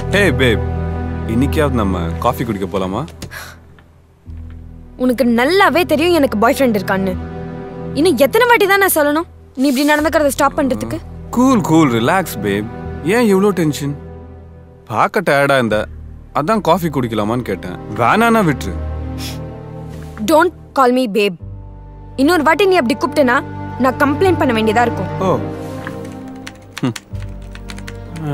ஹே பேப் இன்னைக்காவது நம்ம காஃபி குடிக்க போலாமா உனக்கு நல்லாவே தெரியும் எனக்கு பாய் ஃப்ரெண்ட் இருக்கான்னு இன்னும் எத்தனை வாட்டி தான் நான் சொல்லணும் நீ இப்படி நடந்துக்கிறத ஸ்டாப் பண்றதுக்கு கூல் கூல் ரிலாக்ஸ் பேப் ஏன் இவ்வளோ டென்ஷன் பார்க்க டயர்டா இருந்த அதான் காஃபி குடிக்கலாமான்னு கேட்டேன் வேணானா விட்டுரு டோன்ட் கால் மீ பேப் இன்னொரு வாட்டி நீ அப்படி கூப்பிட்டேனா நான் கம்ப்ளைண்ட் பண்ண வேண்டியதா இருக்கும் ஓ ம். ஆ.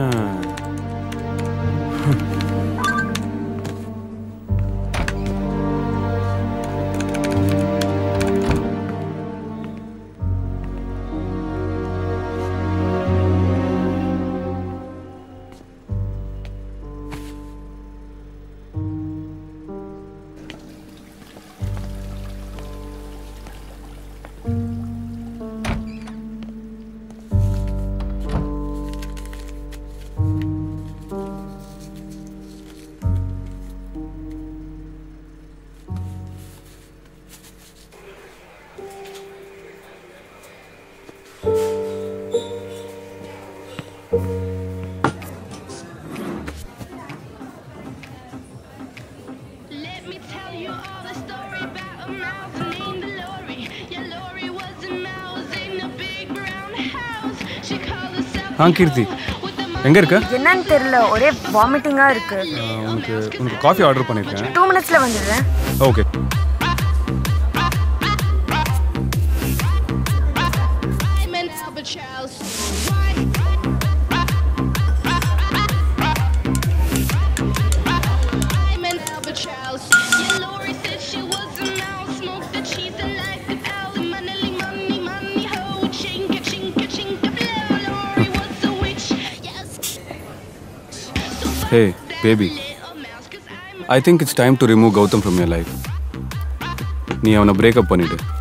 Let me tell you all the story about a mouse named Lori. Yeah, Lori was a mouse in a big brown house. She called herself ah Keerthi with the எங்க இருக்க என்னன்னு தெரியல ஒரே வாமிட்டிங்கா இருக்கு ஆ, உனக்கு உனக்கு காஃபி ஆர்டர் பண்ணியிருக்கேன் two மினிட்ஸ்ல வந்துடுறேன் okay I'm an albatross. Why? I'm an albatross. Yeah, Lori said she was a mouse. Smoked the cheese and liked it all. Money, money, money, ho. Chinka, chinka, chinka, blow. Lori was a witch. Yes. Hey baby I think it's time to remove Gautham from your life நீ அவனை breakup பண்ணிடு